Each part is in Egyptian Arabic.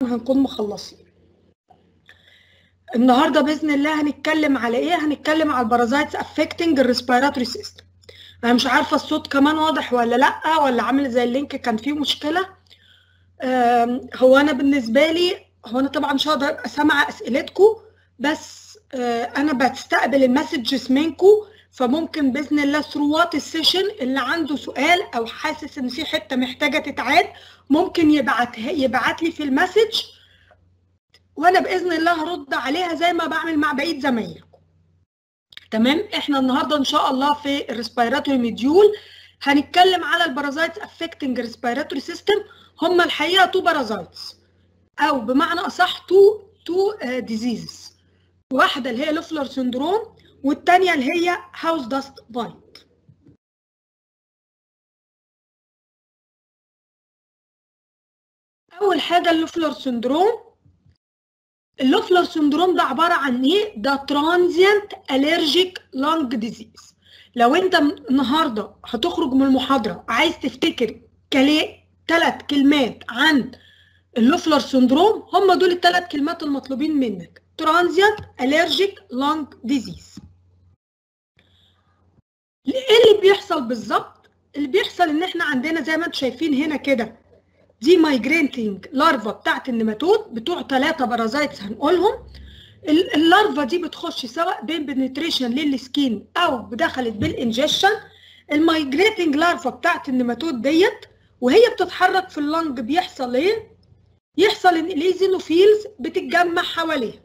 هنكون مخلصين النهارده باذن الله هنتكلم على ايه هنتكلم على البارازايتس افكتنج الريسبيراتوري سيستم انا مش عارفه الصوت كمان واضح ولا لا ولا عامل زي اللينك كان فيه مشكله هو انا بالنسبه لي هو انا طبعا مش هقدر ابقى سامعه اسئلتكم بس انا بستقبل المسجز منكم فممكن باذن الله ثرو وات السيشن اللي عنده سؤال او حاسس ان في حته محتاجه تتعاد ممكن يبعت يبعت لي في المسج وانا باذن الله هرد عليها زي ما بعمل مع بقيه زمايلكم تمام احنا النهارده ان شاء الله في الريسبيراتوري مديول هنتكلم على البارازايتس افكتنج ريسبيراتوري سيستم هم الحقيقه تو بارازايتس او بمعنى اصح تو تو ديزيزز واحده اللي هي لوفلر سندروم والثانيه اللي هي هاوس داست بايت اول حاجه اللوفلر سندروم اللوفلر سندروم ده عباره عن ايه ده ترانزيانت الرجيك لانج ديزيز لو انت النهارده هتخرج من المحاضره عايز تفتكر كلام ثلاث كلمات عن اللوفلر سندروم هم دول الثلاث كلمات المطلوبين منك ترانزيانت الرجيك لانج ديزيز ايه اللي بيحصل بالظبط اللي بيحصل ان احنا عندنا زي ما انتم شايفين هنا كده دي مايجرينتنج لارفا بتاعت النماتود بتوع ثلاثه بارازايتس هنقولهم اللارفا دي بتخش سواء بين بنتريشن للسكين او دخلت بالانجكشن المايجريتنج لارفا بتاعت النماتود ديت وهي بتتحرك في اللنج بيحصل ايه يحصل ان الايزينوفيلز بتتجمع حواليها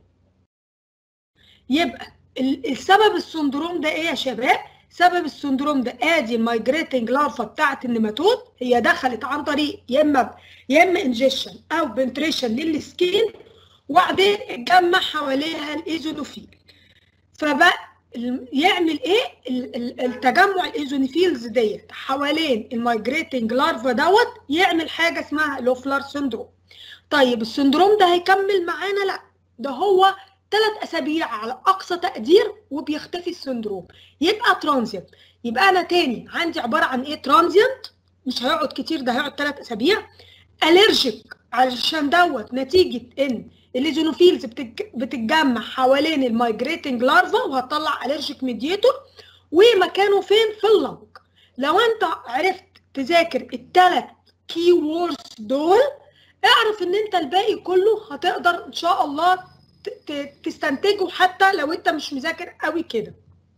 يبقى السبب السندروم ده ايه يا شباب سبب السندروم ده ادي المايجريتنج لارفا بتاعت النماتود هي دخلت عن طريق يا اما يا اما انجكشن او بنتريشن للسكين وبعدين اتجمع حواليها الايزونوفيل فبقى يعمل ايه التجمع الايزونوفيلز ديت حوالين المايجريتنج لارفا دوت يعمل حاجه اسمها لوفلر سندروم طيب السندروم ده هيكمل معانا لا ده هو ثلاث اسابيع على اقصى تقدير وبيختفي السندروم يبقى ترانزيت يبقى انا تاني عندي عباره عن ايه ترانزيت مش هيقعد كتير ده هيقعد ثلاث اسابيع الرجيك علشان دوت نتيجه ان الليزونوفيلز بتتجمع حوالين المايجريتنج لارفا وهتطلع الرجيك ميديتور ومكانه فين في اللنج لو انت عرفت تذاكر الثلاث كي ووردز دول اعرف ان انت الباقي كله هتقدر ان شاء الله تستنتجه حتى لو انت مش مذاكر قوي كده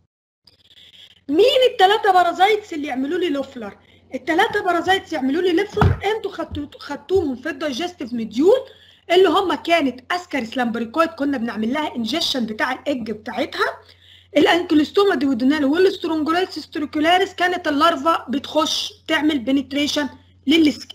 مين الثلاثه بارازايتس اللي يعملوا لي لوفلر الثلاثه بارازايتس يعملوا لي لوفلر انتوا خدتوا خدتوهم في الدايجستيف مديول اللي هم كانت اسكاريس لامبريكويد كنا بنعمل لها انجكشن بتاع الاج بتاعتها الانكلوستوما ديودينال والسترونجولايتس ستروكولاريس كانت اللارفا بتخش تعمل بنتريشن للسكين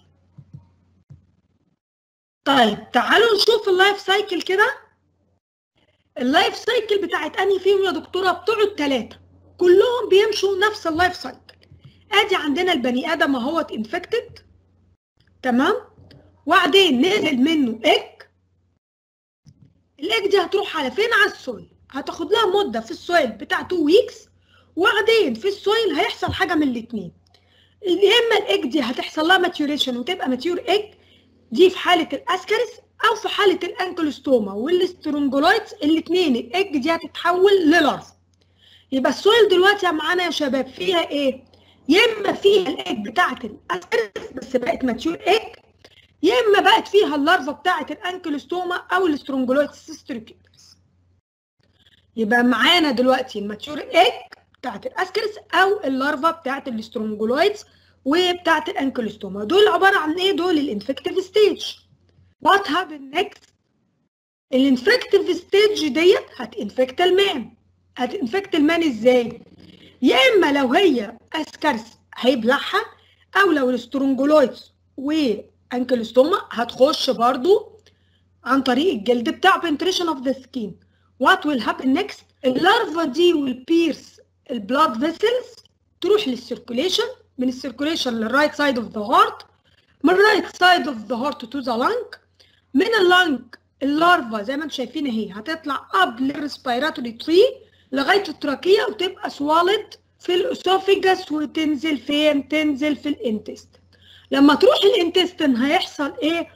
طيب تعالوا نشوف اللايف سايكل كده اللايف سايكل بتاعت انهي فيهم يا دكتوره بتوع الثلاثه كلهم بيمشوا نفس اللايف سايكل ادي عندنا البني ادم اهوت انفكتد تمام وبعدين نزل منه ايج الايج دي هتروح على فين على السويل هتاخد لها مده في السويل بتاع 2 ويكس وبعدين في السويل هيحصل حاجه من الاثنين يا اما الايج دي هتحصل لها ماتيوريشن وتبقى ماتيور ايج دي في حاله الاسكاريس او في حاله الانكلوستوما والسترونجولايتس الاثنين الايج دي هتتحول للارف يبقى السويل دلوقتي معانا يا شباب فيها ايه يا اما فيها الايج بتاعه الاسكاريس بس بقت ماتيور ايج يا اما بقت فيها اللارفا بتاعه الانكلوستوما او السترونجولايتس ستريكيولاريس يبقى معانا دلوقتي الماتيور ايج بتاعه الاسكاريس او اللارفا بتاعه السترونجولايتس وبتاعه الانكلوستوما دول عباره عن ايه دول الانفكتيف ستيج وات هابن نيكست الانفكتيف ستيج ديت هتنفكت المان هتنفكت المان ازاي يا اما لو هي اسكارس هيبلعها او لو السترونجولايتس وانكلوستوما هتخش برضو عن طريق الجلد بتاع penetration of the skin what will happen next اللارفا دي والبيرس البلاد فيسلز تروح للسيركوليشن من السيركوليشن للرايت سايد اوف ذا هارت من الرايت سايد اوف ذا هارت تو ذا لانج من اللانج اللارفا زي ما انتم شايفين اهي هتطلع قبل الريسبيراتوري تري لغايه التراكيه وتبقى سوالد في الاسوفيجاس وتنزل فين؟ تنزل في الانتست. لما تروح الانتستن هيحصل ايه؟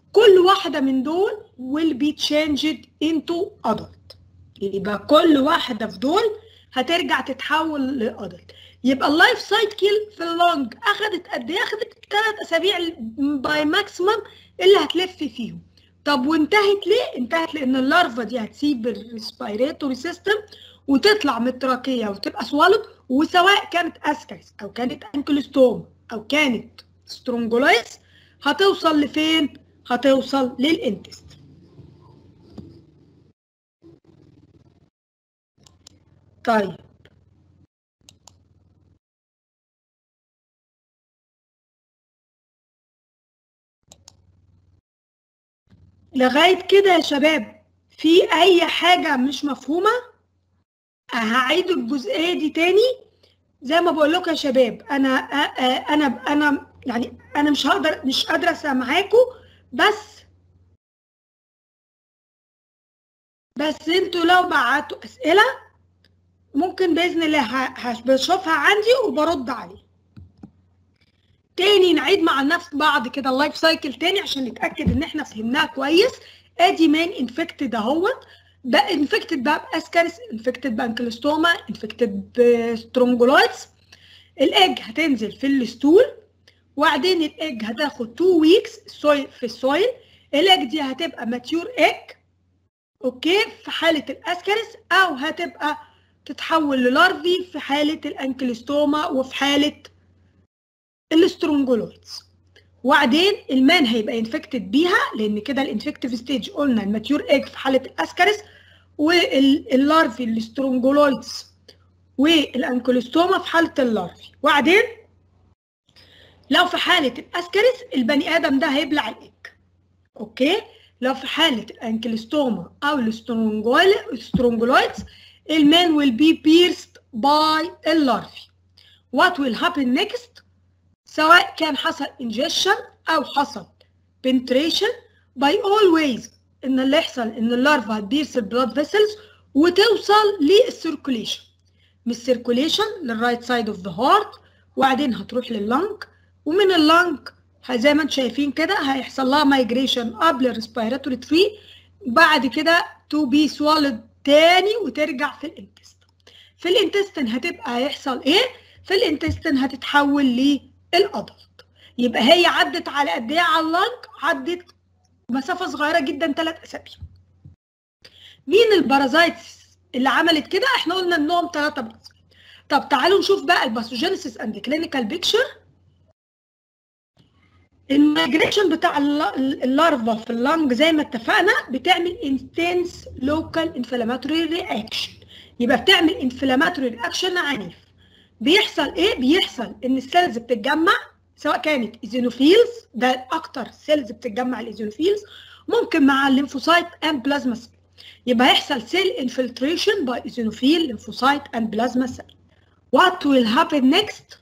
كل واحدة من دول will be changed into adult يبقى كل واحدة في دول هترجع تتحول لادلت يبقى اللايف سايكل في اللونج اخذت قد ايه اخذت ثلاث اسابيع باي ماكسيمم اللي هتلف فيهم طب وانتهت ليه انتهت لان اللارفا دي هتسيب الريسبيريتوري سيستم وتطلع من التراكيه وتبقى سوالد وسواء كانت اسكايس او كانت انكلوستوم او كانت سترونجولايس هتوصل لفين هتوصل للانتست طيب لغاية كده يا شباب في أي حاجة مش مفهومة هعيد الجزئية دي تاني زي ما بقول لكم يا شباب أنا أنا أنا يعني أنا مش هقدر مش قادرة أسمعاكم بس بس انتوا لو بعتوا أسئلة ممكن بإذن الله بشوفها عندي وبرد عليه تاني نعيد مع نفس بعض كده اللايف سايكل تاني عشان نتاكد ان احنا فهمناها كويس ادي مان انفكتد اهوت ده انفكتد بقى باسكارس انفكتد بانكلوستوما انفكتد بسترونجولايتس الايج هتنزل في الستول وبعدين الايج هتاخد 2 ويكس في السويل الايج دي هتبقى ماتيور ايج اوكي في حاله الاسكارس او هتبقى تتحول للارفي في حاله الانكلوستوما وفي حاله السترونجولويدز وبعدين المان هيبقى انفكتد بيها لان كده الانفكتيف ستيج قلنا الماتيور ايج في حاله الاسكارس واللارفي السترونجولويدز والانكلوستوما في حاله اللارفي وبعدين لو في حاله الاسكارس البني ادم ده هيبلع الايج اوكي لو في حاله الانكلوستوما او السترونجولويدز المان will be pierced by اللارفي what will happen next سواء كان حصل ingestion أو حصل penetration by all ways إن اللي يحصل إن اللارفا هتبيرس البلاد فيسلز وتوصل للسيركوليشن من السيركوليشن للرايت سايد اوف ذا هارت وبعدين هتروح لللنج ومن اللنج زي ما انتم شايفين كده هيحصل لها مايجريشن قبل الريسبيراتوري تري بعد كده تو بي سوالد تاني وترجع في الانتستين في الانتستين هتبقى هيحصل ايه في الانتستين هتتحول الادلت يبقى هي عدت على قد ايه على اللنج عدت مسافه صغيره جدا ثلاث اسابيع مين البارازايتس اللي عملت كده احنا قلنا انهم ثلاثه بارازايت طب تعالوا نشوف بقى الباثوجينيسيس اند كلينيكال بيكتشر المايجريشن بتاع اللارفا في اللنج زي ما اتفقنا بتعمل انتنس لوكال انفلاماتوري رياكشن يبقى بتعمل انفلاماتوري رياكشن عنيف بيحصل ايه بيحصل ان السيلز بتتجمع سواء كانت ايزينوفيلز ده اكتر سيلز بتتجمع الايزينوفيلز ممكن مع الليمفوسايت اند بلازما سيل يبقى هيحصل سيل انفلتريشن باي ايزينوفيل lymphocyte and plasma cell what will happen next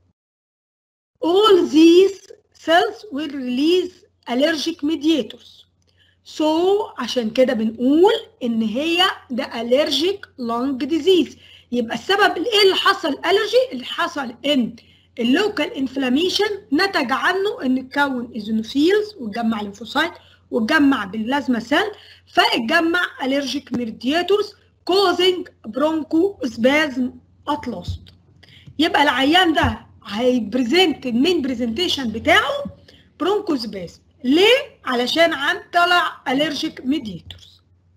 all these cells will release allergic mediators so عشان كده بنقول ان هي ده allergic lung disease يبقى السبب ايه اللي حصل الرجي اللي حصل ان اللوكال انفلاميشن نتج عنه ان اتكون ايزونوفيلز واتجمع ليمفوسايت واتجمع باللازما سيل فاتجمع الرجيك ميدياتورز كوزنج برونكو سبازم اتلوست يبقى العيان ده هيبريزنت المين بريزنتيشن بتاعه برونكو سبازم ليه علشان عن طلع الرجيك ميدياتورز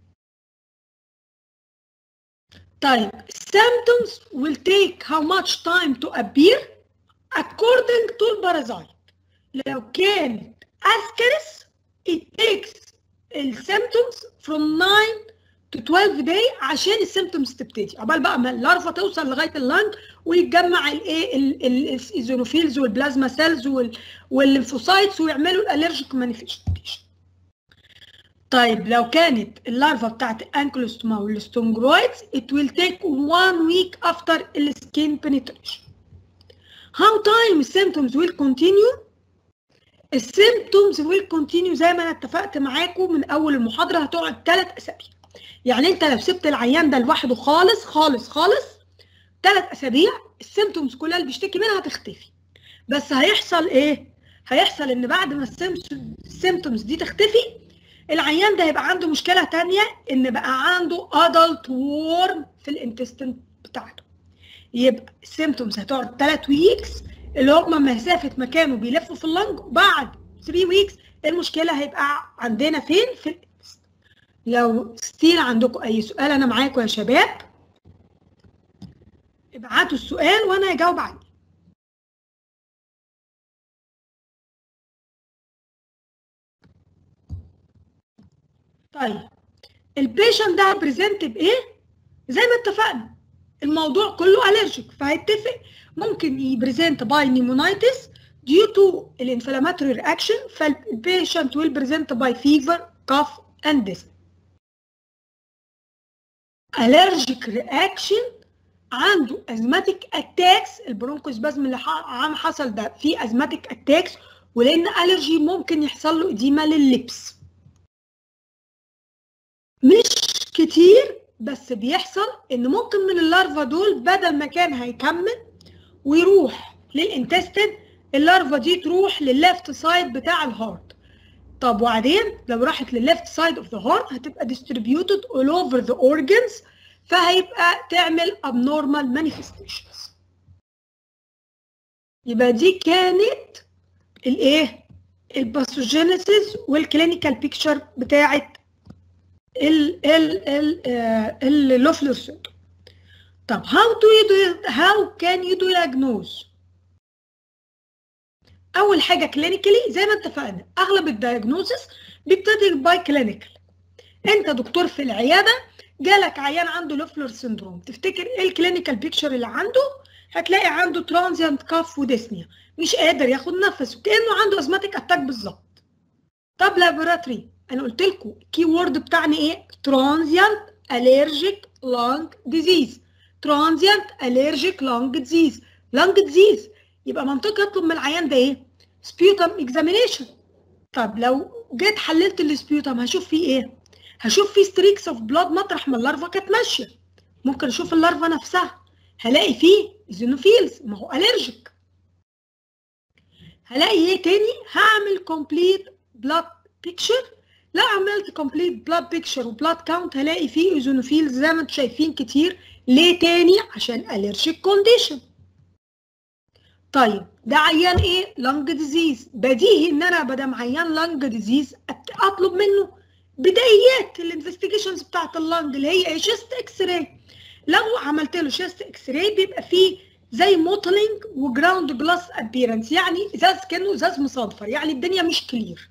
طيب symptoms will take how much time to appear according to البارازايت لو كانت ascaris it takes السيمتومز from 9 to 12 day عشان السيمتومز تبتدي عقبال بقى ما اللارفا توصل لغايه اللنج ويتجمع الايه الايزونوفيلز والبلازما سيلز والليمفوسايتس ويعملوا الالرجيك مانيفيستيشن طيب لو كانت اللارفا بتاعت الانكلوستوما والستونجرويدز it will take one week after the skin penetration. How time symptoms will continue? السيمتومز will continue زي ما انا اتفقت معاكم من اول المحاضره هتقعد ثلاث اسابيع. يعني انت لو سبت العيان ده لوحده خالص خالص خالص ثلاث اسابيع السيمتومز كلها اللي بيشتكي منها هتختفي. بس هيحصل ايه؟ هيحصل ان بعد ما السيمتومز دي تختفي العيان ده هيبقى عنده مشكله تانية ان بقى عنده ادلت وورم في الانتستين بتاعته يبقى السيمتومز هتقعد 3 ويكس اللي هم مسافه مكانه بيلفوا في اللنج بعد 3 ويكس المشكله هيبقى عندنا فين في الانتستين لو ستيل عندكم اي سؤال انا معاكم يا شباب ابعتوا السؤال وانا هجاوب عليه طيب البيشنت ده بريزنت بايه زي ما اتفقنا الموضوع كله الرجيك فهيتفق ممكن يبريزنت باي نيمونايتس due to الانفلاماتوري رياكشن فالبيشنت will present by fever cough and dyspnea allergic reaction عنده ازماتيك اتاكس البرونكوسبازم اللي عم حصل ده في ازماتيك اتاكس ولان الرجي ممكن يحصل له اديمه لللبس مش كتير بس بيحصل ان ممكن من اللارفا دول بدل ما كان هيكمل ويروح للانتستين اللارفا دي تروح للليفت سايد بتاع الهارت طب وبعدين لو راحت للليفت سايد اوف ذا هارت هتبقى distributed all over the organs فهيبقى تعمل abnormal manifestations يبقى دي كانت الايه الباثوجينيسيس والكلينيكال بيكتشر بتاعت ال ال ال اللوفلر سيندروم طب how do you do how can you diagnose اول حاجه كلينيكالي زي ما اتفقنا اغلب الدايجنوزس بيبتدي باي كلينيكال انت دكتور في العياده جالك عيان عنده لوفلر سيندروم تفتكر ايه الكلينيكال بيكتشر اللي عنده هتلاقي عنده ترانزيانت كاف وديسنيا مش قادر ياخد نفسه كانه عنده ازماتيك اتاك بالظبط طب لابوراتوري انا قلت لكم الكي وورد بتاعنا ايه ترانزيانت الرجيك لانج ديزيز ترانزيانت الرجيك لانج ديزيز لانج ديزيز يبقى منطقي يطلب من العيان ده ايه سبيوتم اكزامينيشن طب لو جيت حللت السبيوتم هشوف فيه ايه هشوف فيه ستريكس اوف بلاد مطرح ما اللارفا كانت ماشيه ممكن اشوف اللارفا نفسها هلاقي فيه زينوفيلز ما هو الرجيك هلاقي ايه تاني هعمل كومبليت بلاد بيكتشر لو عملت كومبليت بلاد بيكتشر وبلاد كاونت هلاقي فيه ايزونوفيلز زي ما انتم شايفين كتير ليه تاني عشان الرجيك كونديشن طيب ده عيان ايه لانج ديزيز بديهي ان انا بدل عيان لانج ديزيز اطلب منه بدايات الانفستيجيشنز بتاعت اللانج اللي هي شيست اكس راي لو عملت له شيست اكس راي بيبقى فيه زي موتلينج وجراوند جلاس ابيرنس يعني ازاز كانه ازاز مصادفر يعني الدنيا مش كلير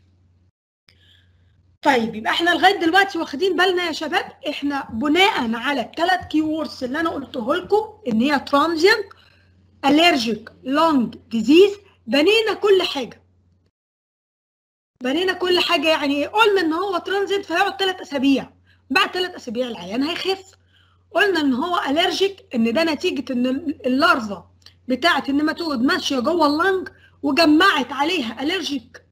طيب يبقى احنا لغايه دلوقتي واخدين بالنا يا شباب احنا بناء على الثلاث كيوردز اللي انا قلته لكم ان هي ترانزيانت الرجيك لونج ديزيز بنينا كل حاجه بنينا كل حاجه يعني قلنا ان هو ترانزيت فهيقعد ثلاث اسابيع بعد ثلاث اسابيع العيان هيخف قلنا ان هو الرجيك ان ده نتيجه ان اللارفا بتاعه النماتود ماشيه جوه اللنج وجمعت عليها الرجيك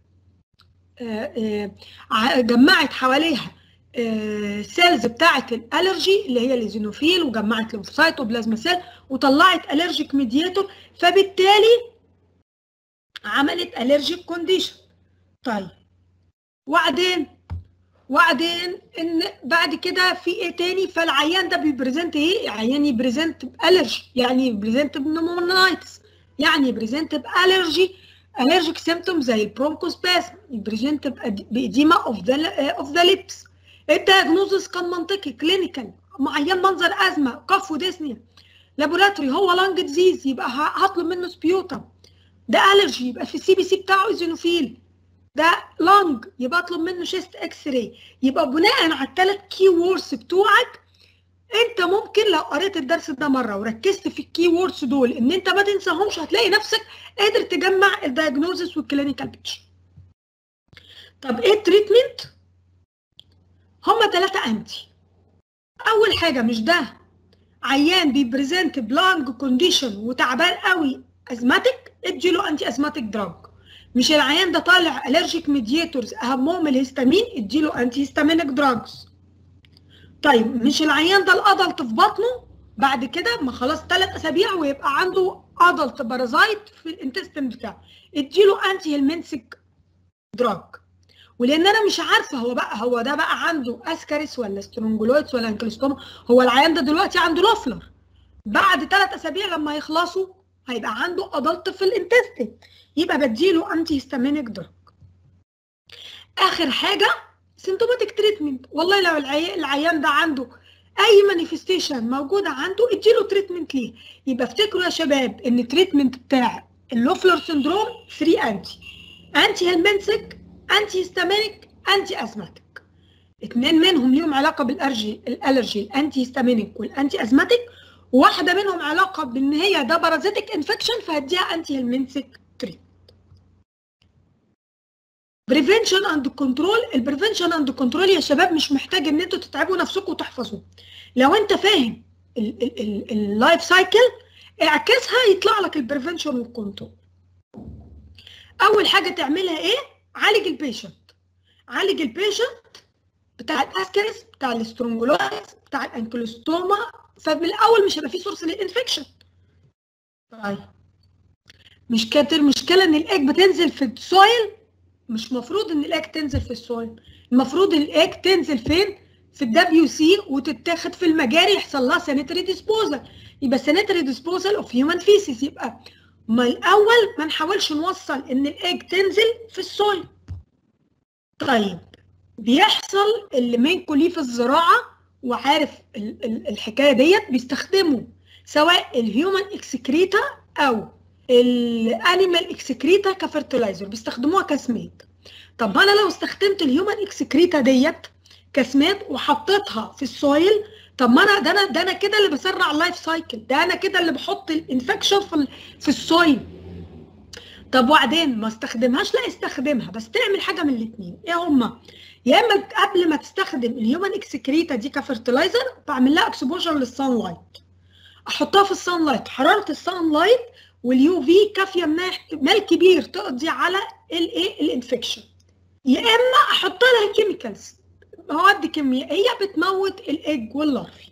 جمعت حواليها سيلز بتاعه الالرجي اللي هي الزينوفيل وجمعت ليمفوسايت وبلازما سيل وطلعت الرجيك ميدياتور فبالتالي عملت الرجيك كونديشن طيب وبعدين وبعدين ان بعد كده في ايه تاني فالعيان ده بيبريزنت ايه عيان يبريزنت بالرجي يعني يبريزنت بنمونايتس يعني يبريزنت بالرجي الرجيك سيمتوم زي البرونكوسباسم يبريزنت باديما اوف ذا اوف ذا ليبس الدياجنوزس كان منطقي كلينيكال عيان منظر ازمه كف وديسنيا لابوراتوري هو لانج ديزيز يبقى هطلب منه سبيوتم ده الرجي يبقى في السي بي سي بتاعه ايزينوفيل ده لانج يبقى اطلب منه شيست اكس راي يبقى بناء على الثلاث كي ووردز بتوعك انت ممكن لو قريت الدرس ده مره وركزت في الكي ووردز دول ان انت ما تنساهمش هتلاقي نفسك قادر تجمع الدايجنوزس والكلينيكال بيكتشر طب ايه التريتمنت هما ثلاثه انتي اول حاجه مش ده عيان بيبريزنت بلانج كونديشن وتعبان قوي ازماتيك اديله انتي ازماتيك دراج مش العيان ده طالع الرجيك ميدياتورز اهمهم الهستامين اديله انتي هيستامينيك دراجز طيب مش العيان ده الادلت في بطنه بعد كده ما خلاص ثلاث اسابيع ويبقى عنده ادلت بارازايت في الانتستين بتاعه اديله انتي هيلمنسك دراج ولان انا مش عارفه هو بقى هو ده بقى عنده اسكاريس ولا سترونجولويدز ولا انكلوستوما هو العيان ده دلوقتي عنده لوفلر بعد ثلاث اسابيع لما يخلصوا هيبقى عنده ادلت في الانتستين يبقى بديله انتي هيستامينيك دراج اخر حاجه سيمتوماتيك تريتمنت والله لو العي... العيان ده عنده اي مانيفستيشن موجوده عنده اديله تريتمنت ليه يبقى افتكروا يا شباب ان التريتمنت بتاع اللوفلر سندروم 3 انتي انتي هيلمنسك انتي هيستامينيك انتي ازماتيك اثنين منهم ليهم علاقه بالارجي الالرجي الانتي هيستامينيك والانتي ازماتيك واحده منهم علاقه بان هي ده بارازيتك انفكشن فهديها انتي هيلمنسك تريت بريفنشن اند كنترول البريفنشن اند كنترول يا شباب مش محتاج ان انتوا تتعبوا نفسكم وتحفظوه لو انت فاهم اللايف سايكل اعكسها يطلع لك البريفنشن والكنترول اول حاجه تعملها ايه عالج البيشنت عالج البيشنت بتاع الاسكريس بتاع الاسترونجولايتس بتاع الانكلوستوما فمن الاول مش هيبقى فيه سورس للانفكشن طيب مش كانت المشكله ان الايج بتنزل في السويل مش مفروض ان الايج تنزل في السويل المفروض الايج تنزل فين في الدبليو سي وتتاخد في المجاري يحصل لها سانيتري ديسبوزال يبقى سانيتري ديسبوزال اوف هيومن فيسيس يبقى ما الاول ما نحاولش نوصل ان الايج تنزل في السويل طيب بيحصل اللي منكم ليه في الزراعه وعارف ال ال الحكايه ديت بيستخدموا سواء الهيومن اكسكريتا او الانيمال اكسكريتا كفرتلايزر بيستخدموها كسماد طب انا لو استخدمت الهيومن اكسكريتا ديت كسماد وحطيتها في السويل طب ما انا ده انا ده انا كده اللي بسرع اللايف سايكل ده انا كده اللي بحط الانفكشن في في السويل طب وبعدين ما استخدمهاش لا استخدمها بس تعمل حاجه من الاثنين ايه هما يا اما قبل ما تستخدم الهيومن اكسكريتا دي كفرتلايزر بعمل لها اكسبوجر للسان لايت احطها في السان لايت حراره السان لايت واليو في كافيه منها احتمال كبير تقضي على الايه الانفكشن يا اما احط لها كيميكالز مواد كيميائيه بتموت الايج واللارفي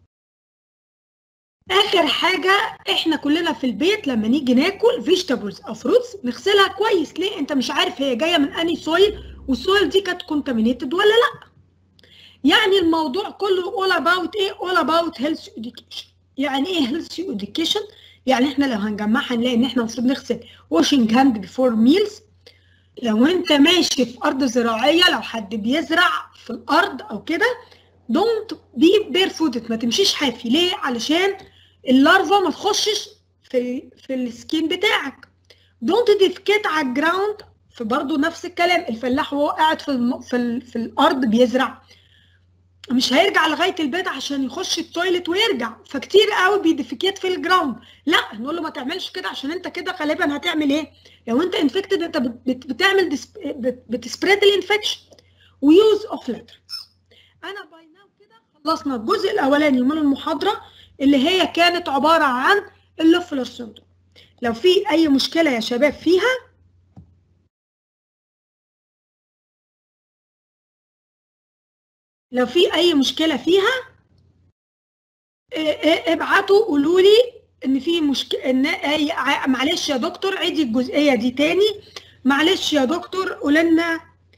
اخر حاجه احنا كلنا في البيت لما نيجي ناكل فيجيتابلز او فروتس نغسلها كويس ليه انت مش عارف هي جايه من انهي سويل والسويل دي كانت كونتامينيتد ولا لا يعني الموضوع كله all about ايه all about health education يعني ايه health education يعني احنا لو هنجمعها هنلاقي ان احنا المفروض نغسل washing hand before meals لو انت ماشي في ارض زراعيه لو حد بيزرع في الارض او كده دونت بي بير فودت ما تمشيش حافي ليه علشان اللارفا ما تخشش في في السكين بتاعك دونت ديفكيت على الجراوند فبرضه نفس الكلام الفلاح وهو قاعد في الم... في, ال... في الارض بيزرع مش هيرجع لغايه البيت عشان يخش التويلت ويرجع فكتير قوي بيديفيكيت في الجراوند لا نقول له ما تعملش كده عشان انت كده غالبا هتعمل ايه لو انت انفكتد انت بت... بتعمل ديسب... بت... بتسبريد الانفكشن ويوز اوف لترز انا باي ناو كده خلصنا الجزء الاولاني من المحاضره اللي هي كانت عباره عن اللوفلر سندروم لو في اي مشكله يا شباب فيها لو في اي مشكله فيها ابعتوا قولوا لي ان في مشكله ان معلش يا دكتور عيدي الجزئيه دي تاني معلش يا دكتور قول لنا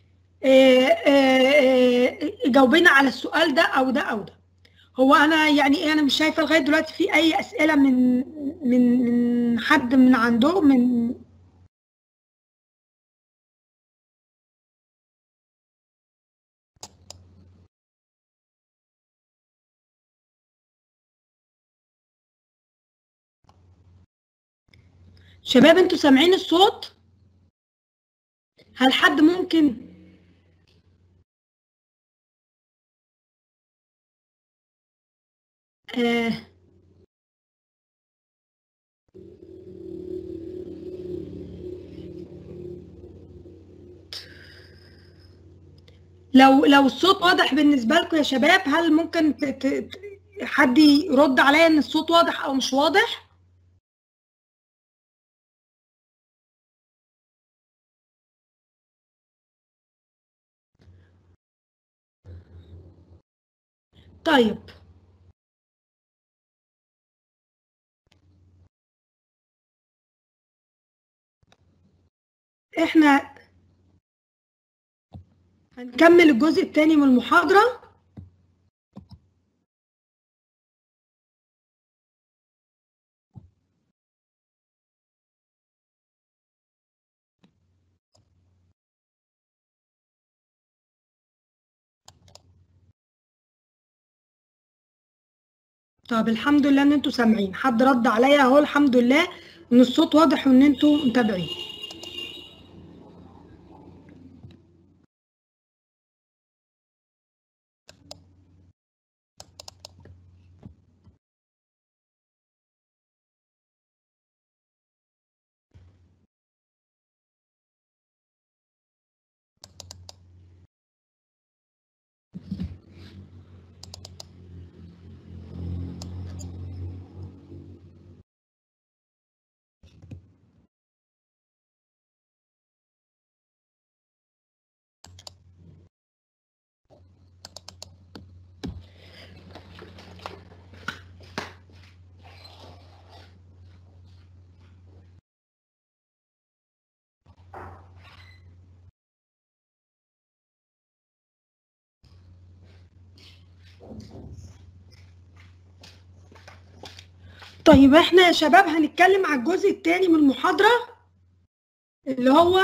جاوبينا على السؤال ده او ده او ده هو انا يعني ايه انا مش شايفه لغايه دلوقتي في اي اسئله من من من حد من عنده من شباب انتوا سامعين الصوت هل حد ممكن آه لو لو الصوت واضح بالنسبه لكم يا شباب هل ممكن ت... ت... حد يرد عليا ان الصوت واضح او مش واضح طيب احنا هنكمل الجزء الثاني من المحاضرة طب الحمد لله ان انتوا سامعين حد رد عليا اهو الحمد لله ان الصوت واضح وان انتوا متابعين طيب احنا يا شباب هنتكلم على الجزء الثاني من المحاضرة اللي هو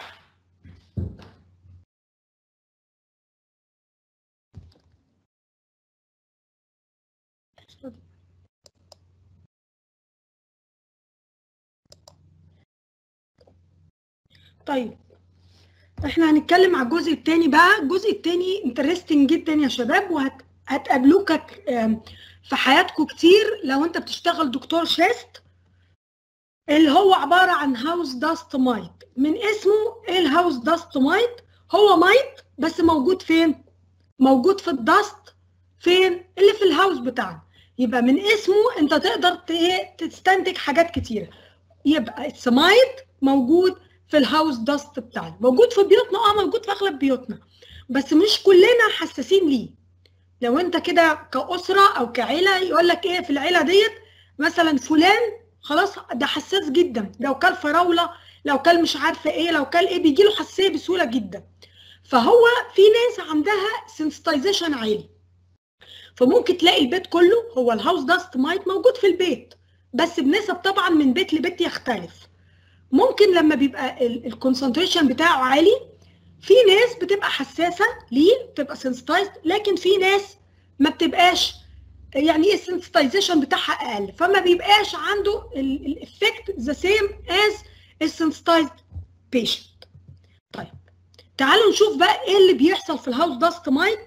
طيب احنا هنتكلم على الجزء الثاني بقى الجزء الثاني انترستنج جدا يا شباب وهتقابلوه في حياتكم كتير لو انت بتشتغل دكتور شيست اللي هو عبارة عن هاوس داست مايت من اسمه ايه الهاوس داست مايت هو مايت بس موجود فين موجود في الداست فين اللي في الهاوس بتاعنا يبقى من اسمه انت تقدر تستنتج حاجات كتيرة يبقى اتس مايت موجود في الهاوس داست بتاعنا موجود في بيوتنا اه موجود في اغلب بيوتنا بس مش كلنا حساسين ليه لو انت كده كأسرة او كعيلة يقول لك ايه في العيلة ديت مثلا فلان خلاص ده حساس جدا لو كل فراولة لو كل مش عارفة ايه لو كل ايه بيجي له حساسية بسهولة جدا فهو في ناس عندها سنسيتايزيشن عالي فممكن تلاقي البيت كله هو الهاوس داست مايت موجود في البيت بس بنسب طبعا من بيت لبيت يختلف ممكن لما بيبقى الكونسنتريشن بتاعه عالي في ناس بتبقى حساسه ليه بتبقى سنسيتايزد لكن في ناس ما بتبقاش يعني ايه السنسيتايزيشن بتاعها اقل فما بيبقاش عنده الافكت ذا سيم از السنسيتايزد بيشنت طيب تعالوا نشوف بقى ايه اللي بيحصل في الهاوس داست مايت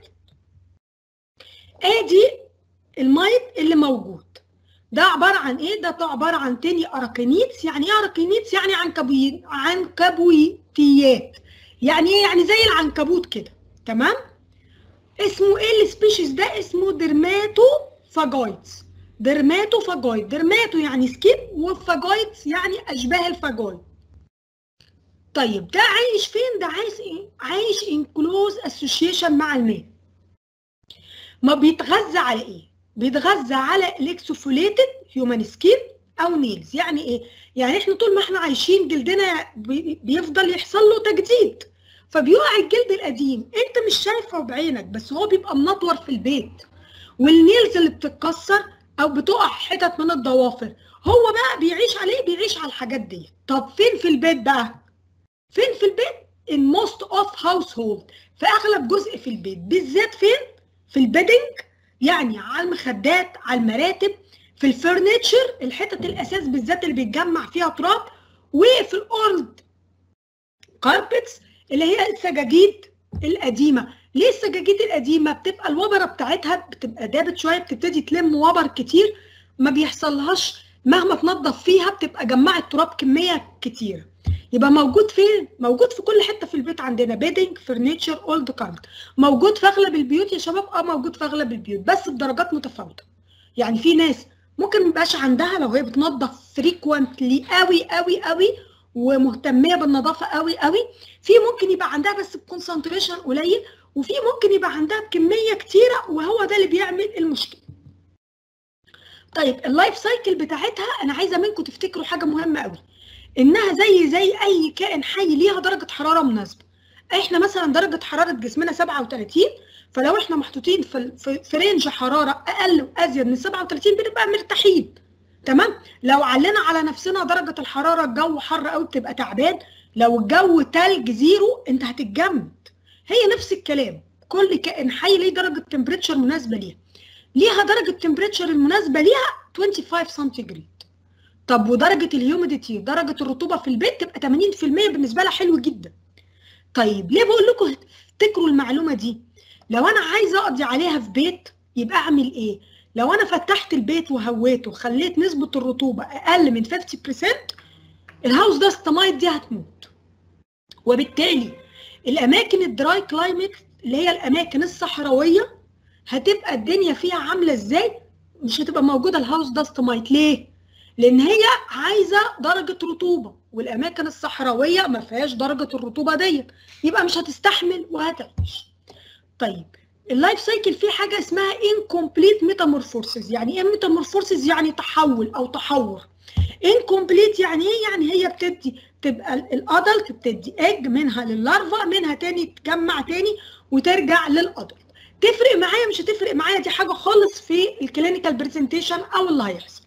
ادي المايت اللي موجود ده عباره عن ايه ده عباره عن تاني اراكينيتس يعني ايه اراكينيتس يعني عنكبوي عنكبويتيات يعني ايه يعني زي العنكبوت كده تمام اسمه ايه السبيشيز ده اسمه درماتو فاجويتس درماتو فاجويت درماتو يعني سكين وفاجويتس يعني اشباه الفاجويت طيب ده عايش فين ده عايش ايه عايش ان كلوز اسوشيشن مع الماء ما بيتغذى على ايه بيتغذى على الاكسوفوليتد هيومن سكين او نيلز يعني ايه يعني احنا طول ما احنا عايشين جلدنا بيفضل يحصل له تجديد فبيقع الجلد القديم انت مش شايفه بعينك بس هو بيبقى منطور في البيت والنيلز اللي بتتكسر او بتقع حتت من الضوافر هو بقى بيعيش عليه بيعيش على الحاجات دي طب فين في البيت بقى فين في البيت in most of household في اغلب جزء في البيت بالذات فين في البيدنج يعني على المخدات على المراتب في الفرنتشر الحتت الاساس بالذات اللي بيتجمع فيها تراب وفي الاولد كاربتس اللي هي السجاجيد القديمه ليه السجاجيد القديمه بتبقى الوبره بتاعتها بتبقى دابت شويه بتبتدي تلم وبر كتير ما بيحصلهاش مهما تنظف فيها بتبقى جمعت تراب كميه كتيره يبقى موجود فين موجود في كل حته في البيت عندنا بيدنج فرنتشر اولد كاربت موجود في اغلب البيوت يا شباب اه موجود في اغلب البيوت بس بدرجات متفاوته يعني في ناس ممكن ميبقاش عندها لو هي بتنظف فريكوينتلي قوي قوي قوي ومهتميه بالنظافه قوي قوي في ممكن يبقى عندها بس بكونسنتريشن قليل وفي ممكن يبقى عندها بكميه كتيره وهو ده اللي بيعمل المشكله طيب اللايف سايكل بتاعتها انا عايزه منكم تفتكروا حاجه مهمه قوي انها زي زي اي كائن حي ليها درجه حراره مناسبه احنا مثلا درجه حراره جسمنا 37 فلو احنا محطوطين في في, في رينج حراره اقل وازيد من 37 بنبقى مرتاحين تمام لو علينا على نفسنا درجه الحراره الجو حر قوي بتبقى تعبان لو الجو تلج زيرو انت هتتجمد هي نفس الكلام كل كائن حي ليه درجه تمبريتشر مناسبه ليها ليها درجه تمبريتشر المناسبه ليها 25 سنتيجريد طب ودرجه الهيوميديتي درجه الرطوبه في البيت تبقى 80% بالنسبه لها حلو جدا طيب ليه بقول لكم افتكروا المعلومه دي لو انا عايزه اقضي عليها في بيت يبقى اعمل ايه لو انا فتحت البيت وهويته خليت نسبه الرطوبه اقل من 50% الهاوس داست مايت دي هتموت وبالتالي الاماكن الدراي كلايمت اللي هي الاماكن الصحراويه هتبقى الدنيا فيها عامله ازاي مش هتبقى موجوده الهاوس داست مايت ليه لان هي عايزه درجه رطوبه والاماكن الصحراويه ما فيهاش درجه الرطوبه ديت يبقى مش هتستحمل وهتعيش طيب اللايف سايكل فيه حاجه اسمها incomplete metamorphosis يعني ايه metamorphosis يعني تحول او تحور incomplete يعني ايه يعني هي بتدي تبقى الادلت بتدي اج منها لللارفا منها تاني تجمع تاني وترجع للادلت تفرق معايا مش هتفرق معايا دي حاجه خالص في الكلينيكال برزنتيشن او اللي هيحصل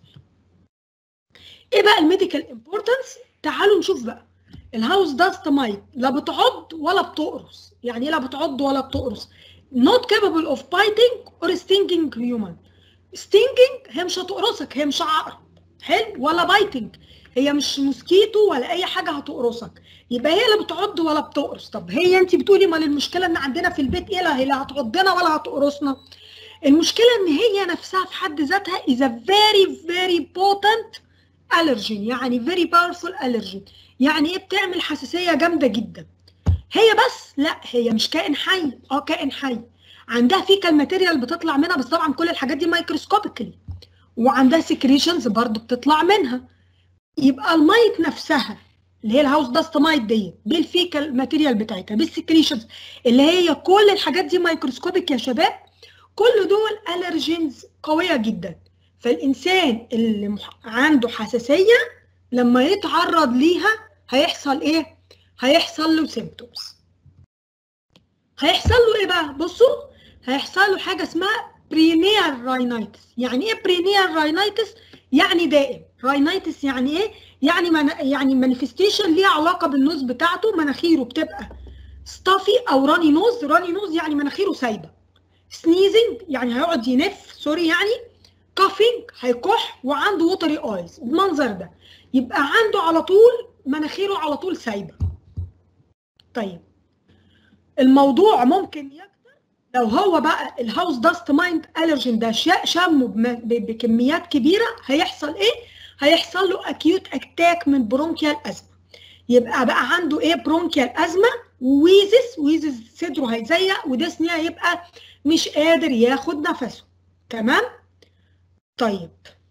ايه بقى الميديكال امبورتنس تعالوا نشوف بقى الهاوس داست مايت لا بتعض ولا بتقرص يعني ايه لا بتعض ولا بتقرص not capable of biting or stinging human stinging هي مش هتقرصك هي مش عقرب حلو ولا بايتنج هي مش موسكيتو ولا اي حاجه هتقرصك يبقى هي لا بتعض ولا بتقرص طب هي انت بتقولي مال المشكله ان عندنا في البيت ايه لا هي لا هتعضنا ولا هتقرصنا المشكله ان هي نفسها في حد ذاتها is a very very potent allergen يعني very powerful allergen يعني ايه بتعمل حساسيه جامده جدا هي بس لا هي مش كائن حي اه كائن حي عندها فيكال ماتيريال بتطلع منها بس طبعا كل الحاجات دي مايكروسكوبيكلي وعندها سكريشنز برضو بتطلع منها يبقى المايت نفسها اللي هي الهاوس داست مايت دي بالفيكال ماتيريال بتاعتها بالسكريشنز اللي هي كل الحاجات دي مايكروسكوبيك يا شباب كل دول الرجينز قويه جدا فالانسان اللي عنده حساسيه لما يتعرض ليها هيحصل ايه هيحصل له سيمبتومز هيحصل له ايه بقى بصوا هيحصل له حاجه اسمها برينيال راينايتس يعني ايه برينيال راينايتس يعني دائم راينايتس يعني ايه يعني من يعني مانيفستيشن ليها علاقه بالنوز بتاعته مناخيره بتبقى ستافي او راني نوز راني نوز يعني مناخيره سايبه سنيزنج يعني هيقعد ينف سوري يعني كافينج هيكح وعنده ووتري ايز بالمنظر ده يبقى عنده على طول مناخيره على طول سايبه طيب الموضوع ممكن يكتر لو هو بقى الهاوس داست مايند الرجين ده شمه بكميات كبيره هيحصل ايه هيحصل له اكيوت اتاك من برونكيال ازمه يبقى بقى عنده ايه برونكيال ازمه ويزس ويزس صدره هيزيق وديسنيا يبقى مش قادر ياخد نفسه تمام طيب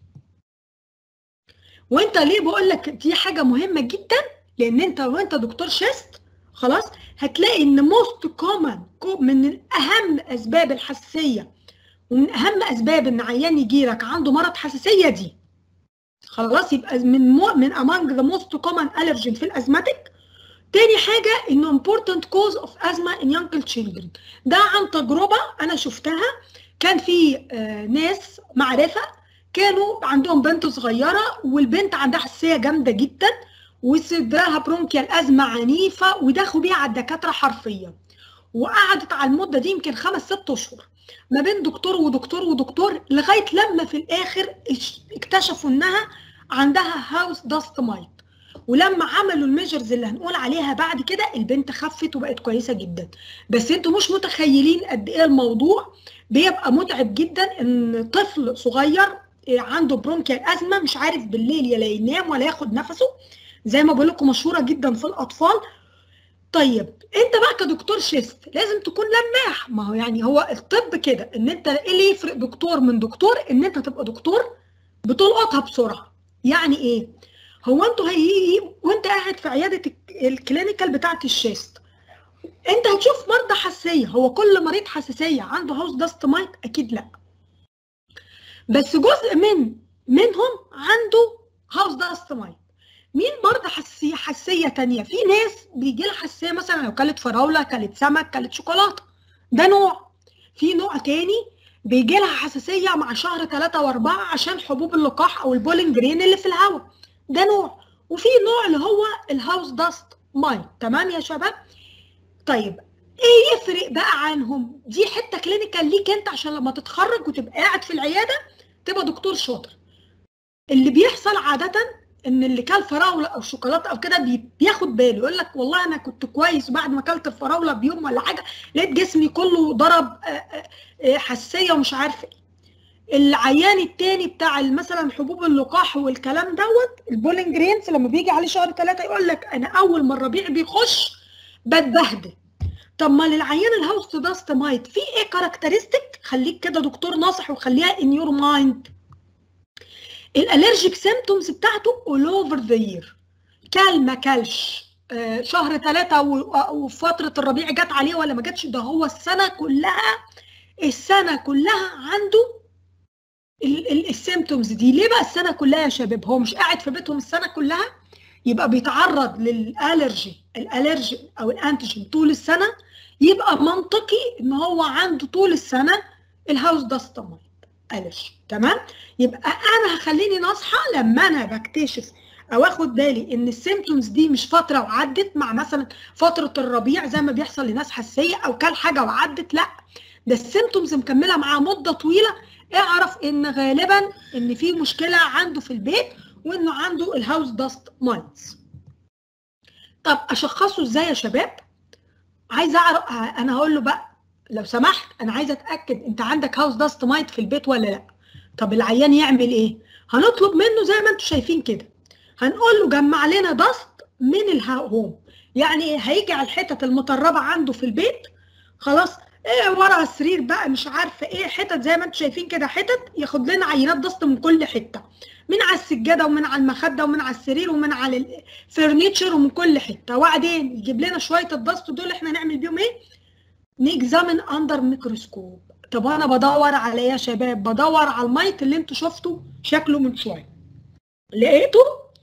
وانت ليه بقول لك دي حاجه مهمه جدا لان انت وانت دكتور شيست خلاص هتلاقي ان موست كومن من اهم اسباب الحساسيه ومن اهم اسباب ان عيان يجي لك عنده مرض حساسيه دي خلاص يبقى من مو من among the most common allergen في الازماتيك تاني حاجة انه important cause of asthma in young children ده عن تجربة انا شفتها كان في آه ناس معرفة كانوا عندهم بنت صغيرة والبنت عندها حساسية جامدة جدا وصدرها برونكيال أزمة عنيفة وداخوا بيها على الدكاترة حرفيا وقعدت على المدة دي يمكن خمس ست أشهر ما بين دكتور ودكتور ودكتور لغاية لما في الآخر اكتشفوا إنها عندها هاوس داست مايت ولما عملوا الميجرز اللي هنقول عليها بعد كده البنت خفت وبقت كويسه جدا بس انتوا مش متخيلين قد ايه الموضوع بيبقى متعب جدا ان طفل صغير عنده برونكيال ازمه مش عارف بالليل يا لا ينام ولا ياخد نفسه زي ما بقول لكم مشهوره جدا في الاطفال طيب انت بقى كدكتور شيست لازم تكون لماح ما هو يعني هو الطب كده ان انت ايه اللي يفرق دكتور من دكتور ان انت تبقى دكتور بتلقطها بسرعه يعني ايه هو انتوا هي وانت قاعد في عياده الكلينيكال بتاعه الشيست انت هتشوف مرضى حساسيه هو كل مريض حساسيه عنده هاوس داست مايت اكيد لا بس جزء من منهم عنده هاوس داست مايت مين برضه حساسيه حساسيه تانية في ناس بيجي لها حساسيه مثلا لو كلت فراوله كلت سمك كلت شوكولاته ده نوع في نوع تاني بيجي لها حساسيه مع شهر 3 و4 عشان حبوب اللقاح او البولين جرين اللي في الهواء ده نوع وفي نوع اللي هو الهاوس داست مايت تمام يا شباب طيب ايه يفرق بقى عنهم دي حته كلينيكال ليك انت عشان لما تتخرج وتبقى قاعد في العياده تبقى دكتور شاطر اللي بيحصل عاده ان اللي كل فراوله او شوكولاته او كده بياخد باله يقول لك والله انا كنت كويس بعد ما اكلت الفراوله بيوم ولا حاجه لقيت جسمي كله ضرب حساسيه ومش عارف ايه العيان التاني بتاع مثلا حبوب اللقاح والكلام دوت البولينج جرينز لما بيجي عليه شهر ثلاثه يقول لك انا اول ما الربيع بيخش بتبهدل طب ما للعيان الهاوس داست مايت في ايه كاركترستيك خليك كده دكتور ناصح وخليها ان يور مايند الالرجيك سيمتومز بتاعته all over the year كل ما كلش آه شهر ثلاثة وفترة الربيع جت عليه ولا ما جاتش ده هو السنة كلها السنة كلها عنده السيمتومز دي ليه بقى السنة كلها يا شباب هو مش قاعد في بيتهم السنة كلها يبقى بيتعرض للالرجي الالرجي او الانتيجين طول السنة يبقى منطقي ان هو عنده طول السنة الهاوس داست مايت الرجي تمام يبقى انا هخليني ناصحه لما انا بكتشف او اخد بالي ان السيمتومز دي مش فتره وعدت مع مثلا فتره الربيع زي ما بيحصل لناس حساسيه او كل حاجه وعدت لا ده السيمتومز مكمله معاه مده طويله اعرف ان غالبا ان في مشكله عنده في البيت وانه عنده الهاوس داست مايتس طب اشخصه ازاي يا شباب عايزه اعرف انا هقول له بقى لو سمحت انا عايزه اتاكد انت عندك هاوس داست مايت في البيت ولا لا طب العيان يعمل ايه هنطلب منه زي ما انتم شايفين كده هنقول له جمع لنا داست من الهوم يعني هيجي على الحتت المطربه عنده في البيت خلاص ايه ورا السرير بقى مش عارفه ايه حتت زي ما انتم شايفين كده حتت ياخد لنا عينات دست من كل حته من على السجاده ومن على المخده ومن على السرير ومن على الفرنيتشر ومن كل حته وبعدين يجيب لنا شويه الدست دول احنا نعمل بيهم ايه نيكزامن اندر ميكروسكوب طب انا بدور على ايه يا شباب بدور على المايت اللي انتوا شفتوا شكله من شويه لقيته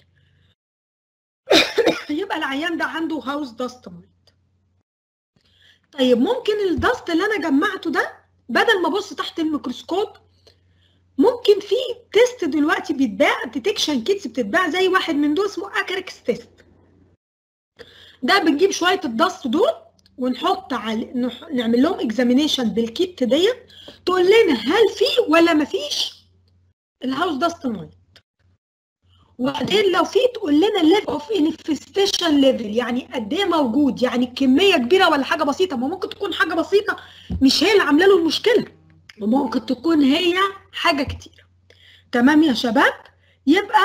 يبقى العيان ده عنده هاوس داست مايت طيب ممكن الدست اللي انا جمعته ده بدل ما ابص تحت الميكروسكوب ممكن في تيست دلوقتي بيتباع ديتكشن كيتس بتتباع زي واحد من دول اسمه اكريكس تيست ده بنجيب شويه الدست دول ونحط على نعمل لهم اكزامينيشن بالكيت ديت تقول لنا هل في ولا ما فيش الهاوس داست مايت وبعدين لو في تقول لنا ليفل اوف انفستيشن ليفل يعني قد ايه موجود يعني كميه كبيره ولا حاجه بسيطه ما ممكن تكون حاجه بسيطه مش هي اللي عامله له المشكله وممكن تكون هي حاجه كتير تمام يا شباب يبقى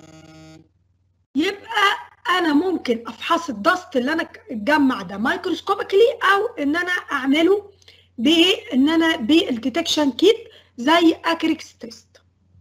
يبقى انا ممكن افحص الدست اللي انا اتجمع ده مايكروسكوبيكلي او ان انا اعمله بان انا بالديتكشن كيت زي اكريكس تيست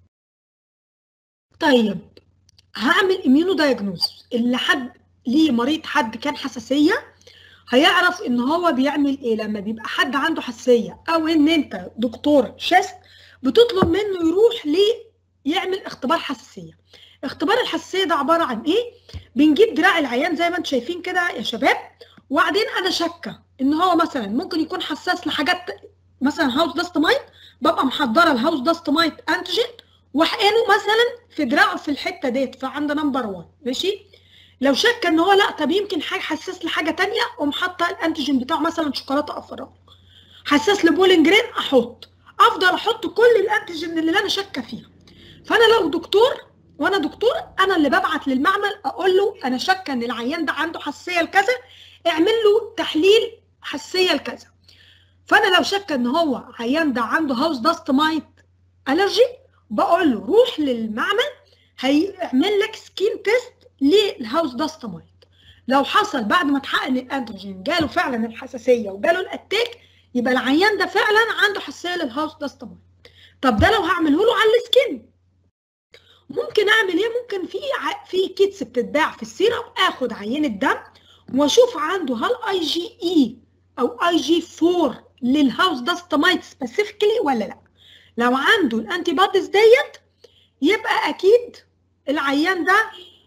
طيب هعمل اميونو دايجنوز اللي حد ليه مريض حد كان حساسيه هيعرف ان هو بيعمل ايه لما بيبقى حد عنده حساسيه او ان انت دكتور شست بتطلب منه يروح ليه يعمل اختبار حساسيه اختبار الحساسيه ده عباره عن ايه بنجيب دراع العيان زي ما انتم شايفين كده يا شباب وبعدين انا شاكه ان هو مثلا ممكن يكون حساس لحاجات مثلا هاوس داست مايت ببقى محضره الهاوس داست مايت انتيجين واحقنه مثلا في دراعه في الحته ديت فعند نمبر 1 ماشي لو شك ان هو لا طب يمكن حاجه حساس لحاجه ثانيه قوم حاطه الانتيجين بتاعه مثلا شوكولاته او فراوله حساس لبولينج جرين احط افضل احط كل الانتيجين اللي انا شاكه فيها فانا لو دكتور وانا دكتور انا اللي ببعت للمعمل اقول له انا شاكه ان العيان ده عنده حساسيه لكذا اعمل له تحليل حساسيه لكذا فانا لو شاكه ان هو عيان ده عنده هاوس داست مايت الرجي بقول له روح للمعمل هيعمل لك سكين تيست للهاوس داست مايت لو حصل بعد ما اتحقن الانتروجين جاله فعلا الحساسيه وجاله الاتاك يبقى العيان ده فعلا عنده حساسيه للهاوس داست مايت طب ده لو هعمله له على السكين ممكن اعمل ايه ممكن في ع... في كيتس بتتباع في السيرم اخد عينه دم واشوف عنده هل اي جي اي او اي جي 4 للهاوس داست مايت سبيسيفيكلي ولا لا لو عنده الانتي بوديز ديت يبقى اكيد العيان ده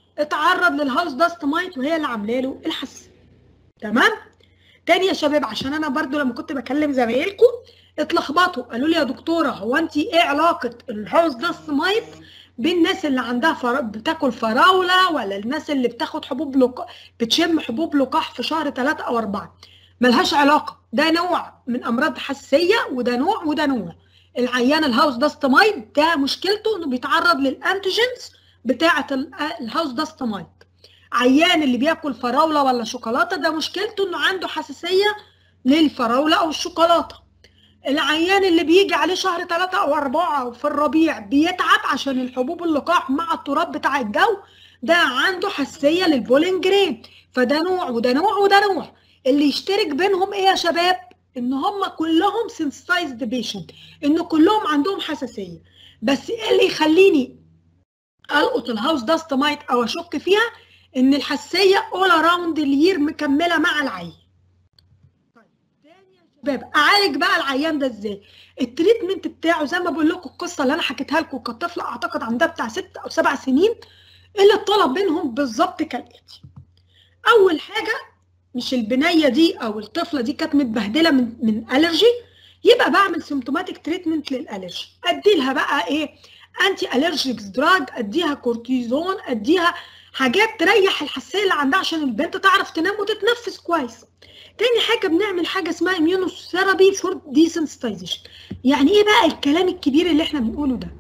اتعرض للهاوس داست مايت وهي اللي عامله له الحس تمام تاني يا شباب عشان انا برضو لما كنت بكلم زمايلكم اتلخبطوا قالوا لي يا دكتوره هو انت ايه علاقه الهاوس داست مايت بالناس اللي عندها فر... بتاكل فراوله ولا الناس اللي بتاخد حبوب لق... بتشم حبوب لقاح في شهر ثلاثة او أربعة ملهاش علاقه ده نوع من امراض حساسيه وده نوع وده نوع العيان الهاوس داست مايت ده مشكلته انه بيتعرض للانتيجنز بتاعه الهاوس داست مايت عيان اللي بياكل فراوله ولا شوكولاته ده مشكلته انه عنده حساسيه للفراوله او الشوكولاته العيان اللي بيجي عليه شهر ثلاثة أو أربعة في الربيع بيتعب عشان الحبوب اللقاح مع التراب بتاع الجو ده عنده حساسية للبولين جرين فده نوع وده نوع وده نوع اللي يشترك بينهم ايه يا شباب؟ ان هم كلهم سنسيتايزد بيشنت ان كلهم عندهم حساسية بس ايه اللي يخليني القط الهاوس داست مايت او اشك فيها ان الحساسية اول اراوند الير مكملة مع العين شباب اعالج بقى العيان ده ازاي التريتمنت بتاعه زي ما بقول لكم القصه اللي انا حكيتها لكم كانت طفله اعتقد عندها بتاع ست او سبع سنين اللي طلب منهم بالظبط كالاتي اول حاجه مش البنيه دي او الطفله دي كانت متبهدله من من الرجي يبقى بعمل سيمتوماتيك تريتمنت للالرجي ادي لها بقى ايه انتي الرجيك دراج اديها كورتيزون اديها حاجات تريح الحساسيه اللي عندها عشان البنت تعرف تنام وتتنفس كويس تاني حاجه بنعمل حاجه اسمها immunoثيرابي فور desensitization يعني ايه بقى الكلام الكبير اللي احنا بنقوله ده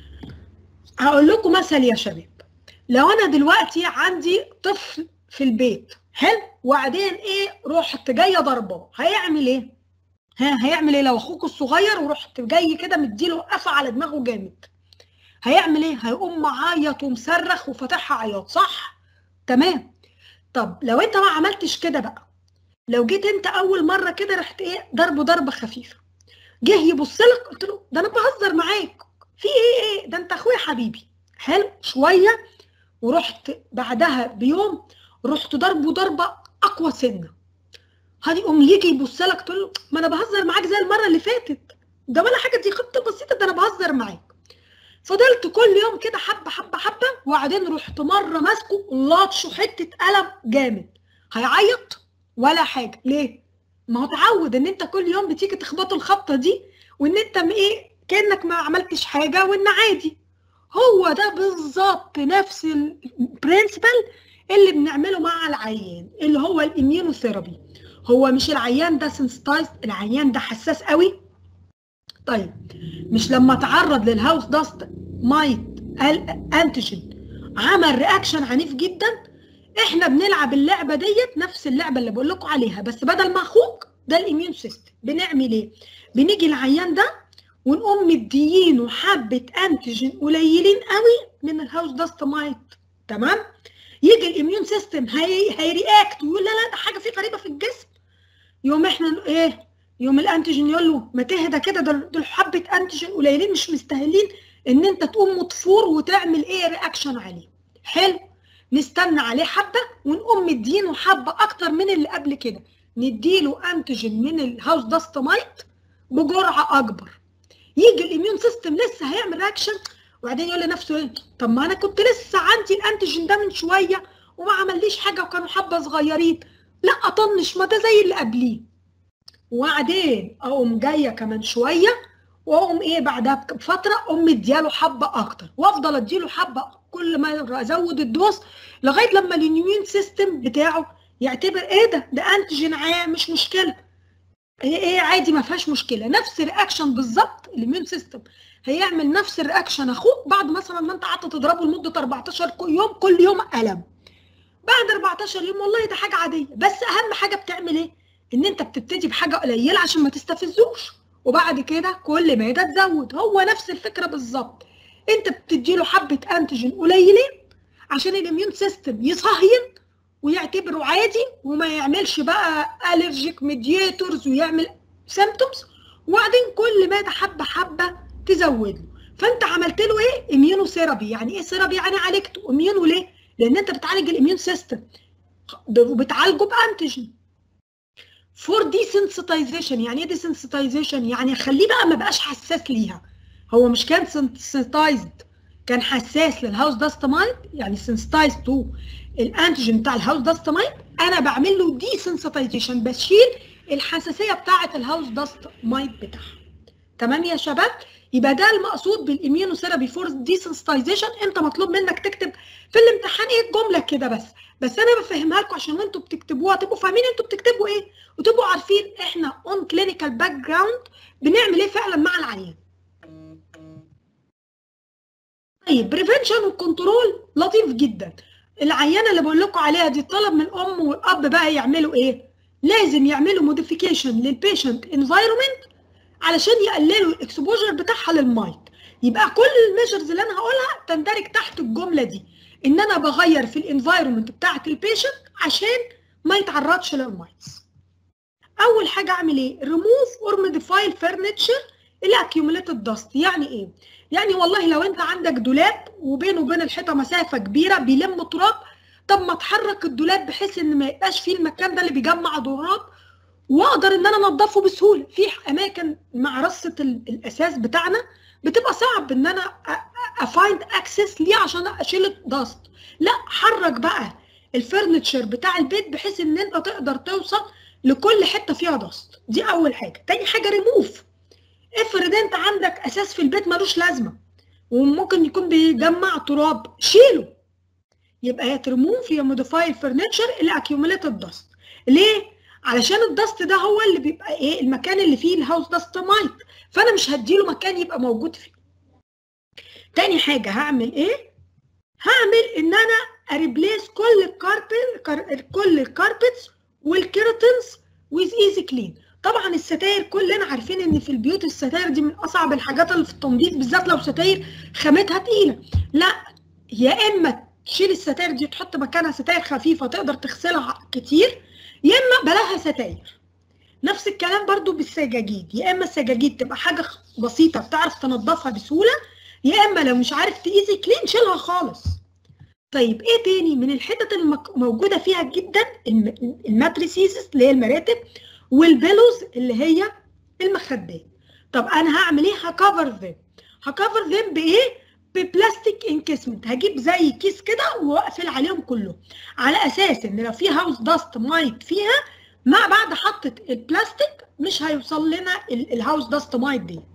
هقول لكم مثل يا شباب لو انا دلوقتي عندي طفل في البيت حلو وبعدين ايه رحت جايه ضرباه هيعمل ايه ها هيعمل ايه لو اخوك الصغير ورحت جاي كده مديله قفا على دماغه جامد هيعمل ايه هيقوم معيط ومصرخ وفاتحها عياط صح تمام طب لو انت ما عملتش كده بقى لو جيت انت اول مره كده رحت ايه ضربه ضربه خفيفه جه يبص لك قلت له ده انا بهزر معاك في ايه ايه ده انت اخويا حبيبي حلو شويه ورحت بعدها بيوم رحت ضربه ضربه اقوى سنه هيقوم يجي يبص لك تقول له ما انا بهزر معاك زي المره اللي فاتت ده ولا حاجه دي خطه بسيطه ده انا بهزر معاك فضلت كل يوم كده حبه حبه حبه وبعدين رحت مره ماسكه لاطشه حته قلم جامد هيعيط ولا حاجه ليه ما هو اتعود ان انت كل يوم بتيجي تخبطه الخبطه دي وان انت ايه كانك ما عملتش حاجه وان عادي هو ده بالظبط نفس البرنسبل اللي بنعمله مع العيان اللي هو الاميونوثيرابي هو مش العيان ده سنسيتايز العيان ده حساس قوي طيب مش لما تعرض للهاوس داست مايت انتيجين عمل رياكشن عنيف جدا احنا بنلعب اللعبه ديت نفس اللعبه اللي بقول لكم عليها بس بدل ما اخوك ده الاميون سيستم بنعمل ايه بنيجي العيان ده ونقوم مديينه حبه انتيجين قليلين قوي من الهاوس داست مايت تمام يجي الاميون سيستم هي هيرياكت ويقول لا لا ده حاجه في غريبه في الجسم يوم احنا ايه يوم الانتيجين يقول له ما تهدى كده دول حبه انتيجين قليلين مش مستاهلين ان انت تقوم مطفور وتعمل ايه رياكشن عليه حلو نستنى عليه حبه ونقوم مدينه حبه اكتر من اللي قبل كده نديله انتيجين من الهاوس داست مايت بجرعه اكبر يجي الاميون سيستم لسه هيعمل رياكشن وبعدين يقول لنفسه ايه طب ما انا كنت لسه عندي الانتيجين ده من شويه وما عمليش حاجه وكانوا حبه صغيرين لا اطنش ما ده زي اللي قبليه وبعدين اقوم جايه كمان شويه واقوم ايه بعدها بفتره اقوم مدياله حبه اكتر وافضل اديله حبه كل ما ازود الدوز لغايه لما الاميون سيستم بتاعه يعتبر ايه ده ده انتيجين عام مش مشكله ايه ايه عادي ما فيهاش مشكله نفس رياكشن بالظبط الاميون سيستم هيعمل نفس الرياكشن اخوك بعد مثلا ما انت قعدت تضربه لمده 14 يوم كل يوم الم بعد 14 يوم والله ده حاجه عاديه بس اهم حاجه بتعمل ايه ان انت بتبتدي بحاجه قليله عشان ما تستفزوش وبعد كده كل ما ده تزود هو نفس الفكره بالظبط انت بتدي له حبه انتيجين قليلين عشان الاميون سيستم يصهين ويعتبره عادي وما يعملش بقى الرجيك ميدياتورز ويعمل سيمتومز وبعدين كل ما ده حبه حبه تزود له فانت عملت له ايه اميونو ثيرابي يعني ايه ثيرابي يعني عالجته اميونو ليه لان انت بتعالج الاميون سيستم وبتعالجه بانتيجين فور ديسنسيتايزيشن يعني ايه ديسنسيتايزيشن يعني خليه بقى ما بقاش حساس ليها هو مش كان سنسيتايزد كان حساس للهاوس داست مايت يعني سنسيتايز تو الانتيجين بتاع الهاوس داست مايت انا بعمل له دي سنسيتايزيشن بشيل الحساسيه بتاعه الهاوس داست مايت بتاعها تمام يا شباب يبقى ده المقصود بالاميونوثيرابي فور ديسنسيتايزيشن انت مطلوب منك تكتب في الامتحان ايه جمله كده بس بس انا بفهمها لكم عشان انتوا بتكتبوها تبقوا فاهمين انتوا بتكتبوا ايه وتبقوا عارفين احنا اون كلينيكال باك جراوند بنعمل ايه فعلا مع العيان طيب بريفنشن وكنترول لطيف جدا العيانه اللي بقول لكم عليها دي طلب من الام والاب بقى يعملوا ايه لازم يعملوا موديفيكيشن للبيشنت انفايرمنت علشان يقللوا الاكسبوجر بتاعها للمايت يبقى كل الميجرز اللي انا هقولها تندرج تحت الجمله دي ان انا بغير في الانفايرمنت بتاعت البيشنت عشان ما يتعرضش للمايتس اول حاجه اعمل ايه ريموف اور موديفاي الفرنتشر اللي اكيوميليتد داست يعني ايه يعني والله لو انت عندك دولاب وبينه وبين الحيطه مسافه كبيره بيلم تراب طب ما تحرك الدولاب بحيث ان ما يبقاش فيه المكان ده اللي بيجمع تراب واقدر ان انا انضفه بسهوله في اماكن مع رصه الاساس بتاعنا بتبقى صعب ان انا افايند اكسس ليه عشان اشيل الدست لا حرك بقى الفرنتشر بتاع البيت بحيث ان انت تقدر توصل لكل حته فيها دست دي اول حاجه تاني حاجه ريموف افرض انت عندك اساس في البيت ملوش لازمه وممكن يكون بيجمع تراب شيله يبقى يا ترموف يا موديفاي الفرنتشر اللي اكيوميليتد دست ليه علشان الدست ده هو اللي بيبقى ايه المكان اللي فيه الهاوس دست مايت فانا مش هديله مكان يبقى موجود فيه تاني حاجه هعمل ايه هعمل ان انا اريبليس كل الكاربت كل الكاربتس والكيرتنز ويز ايزي كلين طبعا الستاير كلنا عارفين ان في البيوت الستاير دي من اصعب الحاجات اللي في التنظيف بالذات لو ستاير خامتها تقيله لا يا اما تشيل الستاير دي وتحط مكانها ستاير خفيفه تقدر تغسلها كتير يا اما بلاها ستاير نفس الكلام برضو بالسجاجيد يا اما السجاجيد تبقى حاجه بسيطه بتعرف تنظفها بسهوله يا اما لو مش عارف تقيسي كلين شيلها خالص طيب ايه تاني من الحتت الموجوده فيها جدا الماتريسيس اللي هي المراتب والبيلوز اللي هي المخدات طب انا هعمل ايه هكفر ذم هكفر ذم بايه ببلاستيك انكسمنت هجيب زي كيس كده واقفل عليهم كلهم على اساس ان لو في هاوس داست مايت فيها ما بعد حطت البلاستيك مش هيوصل لنا الهاوس داست مايت ديت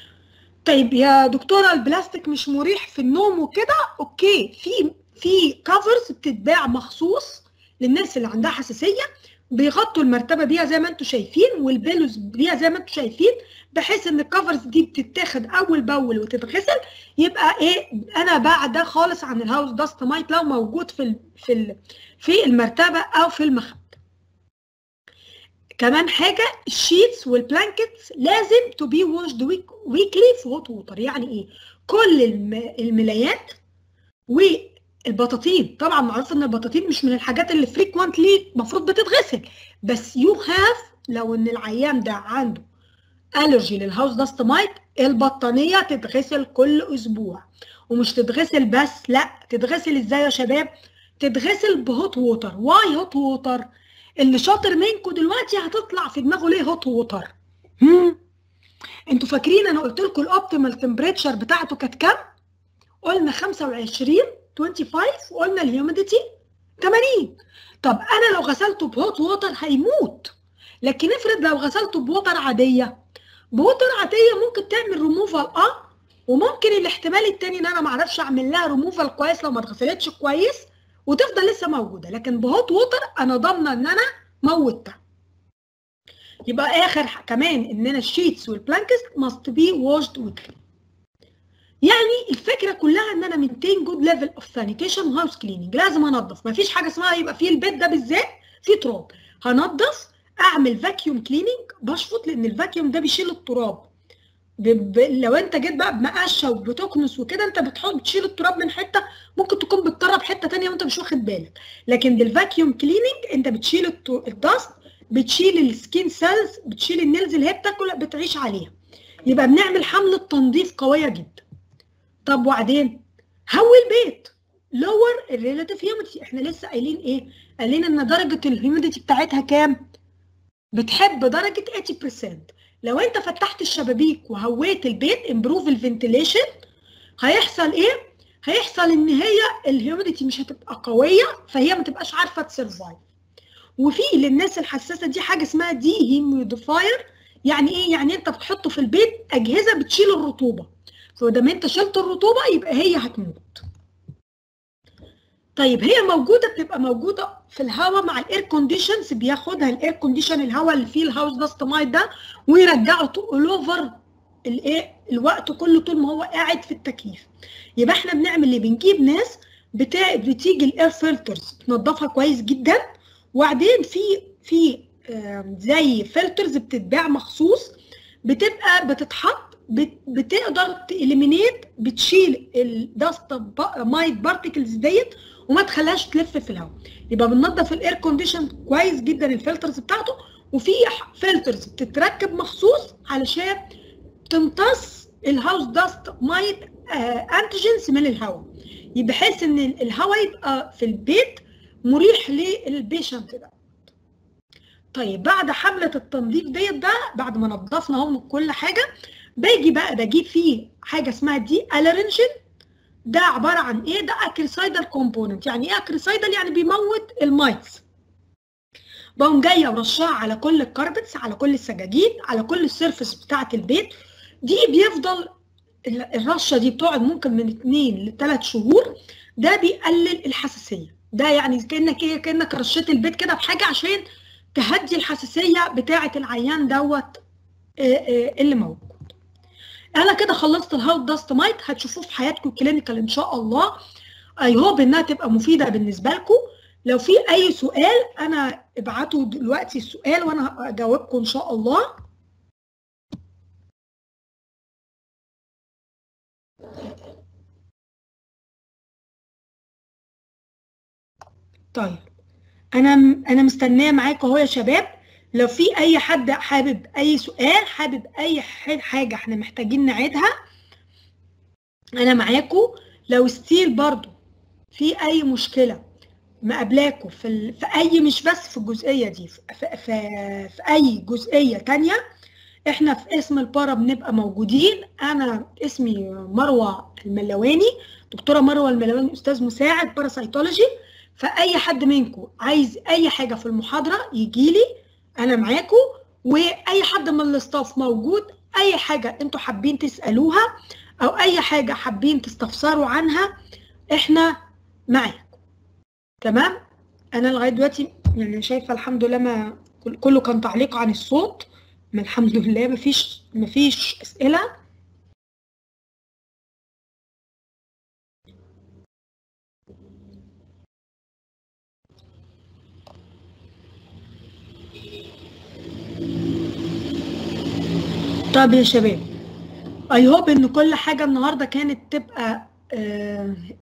طيب يا دكتوره البلاستيك مش مريح في النوم وكده اوكي في في كفرز بتتباع مخصوص للناس اللي عندها حساسيه بيغطوا المرتبه بيها زي ما انتم شايفين والبيلوز بيها زي ما انتم شايفين بحيث ان الكفرز دي بتتاخد اول باول وتتغسل يبقى ايه انا بعد خالص عن الهاوس داست مايت لو موجود في ال في ال في المرتبه او في المخده كمان حاجه الشيتس والبلانكتس لازم تو بي واشد ويكلي في هوت ووتر يعني ايه كل الملايات والبطاطين طبعا معروف ان البطاطين مش من الحاجات اللي فريكوانتلي المفروض بتتغسل بس يو هاف لو ان العيان ده عنده الرجي للهاوس داست مايت البطانيه تتغسل كل اسبوع ومش تتغسل بس لا تتغسل ازاي يا شباب تتغسل بهوت ووتر واي هوت ووتر اللي شاطر منكم دلوقتي هتطلع في دماغه ليه هوت ووتر هم انتوا فاكرين انا قلت لكم الاوبتيمال تمبريتشر بتاعته كانت كام قلنا 25 25 وقلنا الهيوميديتي 80 طب انا لو غسلته بهوت ووتر هيموت لكن افرض لو غسلته بوتر عاديه بوتر عاديه ممكن تعمل ريموفال اه وممكن الاحتمال التاني ان انا ما اعرفش اعمل لها ريموفال كويس لو ما اتغسلتش كويس وتفضل لسه موجوده لكن بهوت ووتر انا ضامنه ان انا موتها يبقى اخر كمان ان انا الشيتس والبلانكس ماست بي واشد ويكلي يعني الفكره كلها ان انا مينتين جود ليفل اوف سانيتيشن وهاوس كليننج لازم انظف مفيش حاجه اسمها يبقى في البيت ده بالذات فيه تراب هنظف اعمل فاكيوم كليننج بشفط لان الفاكيوم ده بيشيل التراب ب... ب... لو انت جيت بقى بمقشه وبتكنس وكده انت بتحط بتشيل التراب من حته ممكن تكون بتطرب حته ثانيه وانت مش واخد بالك لكن بالفاكيوم كليننج انت بتشيل الت... الدست بتشيل السكين سيلز بتشيل النيلز اللي هي بتاكل بتعيش عليها يبقى بنعمل حمله تنظيف قويه جدا طب وبعدين هوي البيت لور الريلاتيف هيوميديتي احنا لسه قايلين ايه قايلين ان درجه الهيوميديتي بتاعتها كام بتحب درجه 80% لو انت فتحت الشبابيك وهويت البيت امبروف الفنتيليشن هيحصل ايه هيحصل ان هي الهيوميديتي مش هتبقى قويه فهي ما تبقاش عارفه تسرفايف وفي للناس الحساسه دي حاجه اسمها دي هيميديفاير يعني ايه يعني انت بتحطه في البيت اجهزه بتشيل الرطوبه فدام انت شلت الرطوبه يبقى هي هتموت طيب هي موجوده بتبقى موجوده في الهواء مع الاير كونديشنز بياخدها الاير كونديشن الهواء اللي فيه الهاوس داست مايت ده ويرجعه اول اوفر الايه الوقت كله طول ما هو قاعد في التكييف يبقى احنا بنعمل اللي بنجيب ناس بتاع بتيجي الاير فلترز بتنضفها كويس جدا وبعدين في في زي فلترز بتتباع مخصوص بتبقى بتتحط بتقدر تإليمينيت بتشيل الداست مايت بارتكلز ديت وما تخليهاش تلف في الهواء يبقى بننضف الاير كونديشن كويس جدا الفلترز بتاعته وفي فلترز بتتركب مخصوص علشان تمتص الهاوس داست مايت انتيجنز من الهواء بحيث ان الهواء يبقى في البيت مريح للبيشنت ده طيب بعد حملة التنظيف ديت ده بعد ما نضفنا اهو من كل حاجة باجي بقى بجيب فيه حاجة اسمها دي الارنجين ده عبارة عن ايه ده اكريسايدال كومبوننت يعني ايه اكريسايدال يعني بيموت المايتس بقوم جايه ورشاها على كل الكاربتس على كل السجاجيد على كل السيرفس بتاعه البيت دي بيفضل الرشه دي بتقعد ممكن من 2 ل 3 شهور ده بيقلل الحساسيه ده يعني كانك ايه كانك رشيت البيت كده بحاجه عشان تهدي الحساسيه بتاعه العيان دوت اللي موجود انا كده خلصت الهاوت داست مايت هتشوفوه في حياتكم الكلينيكال ان شاء الله اي هوب انها تبقى مفيده بالنسبه لكم لو في اي سؤال انا ابعتوا دلوقتي السؤال وانا هجاوبكم ان شاء الله طيب انا انا مستنيه معاكم اهو يا شباب لو في اي حد حابب اي سؤال حابب اي حاجه احنا محتاجين نعيدها انا معاكم لو ستيل برضو في اي مشكله مقابلاكوا في ال... في اي مش بس في الجزئيه دي في, في, في اي جزئيه تانية احنا في اسم البارا بنبقى موجودين انا اسمي مروه الملواني دكتوره مروه الملواني استاذ مساعد باراسيتولوجي فاي حد منكم عايز اي حاجه في المحاضره يجي لي انا معاكم واي حد من الاستاف موجود اي حاجه انتوا حابين تسالوها او اي حاجه حابين تستفسروا عنها احنا معاكم تمام انا لغايه دلوقتي يعني شايفه الحمد لله ما كله كان تعليق عن الصوت ما الحمد لله مفيش مفيش اسئله طب يا شباب اي هوب ان كل حاجه النهارده كانت تبقى آه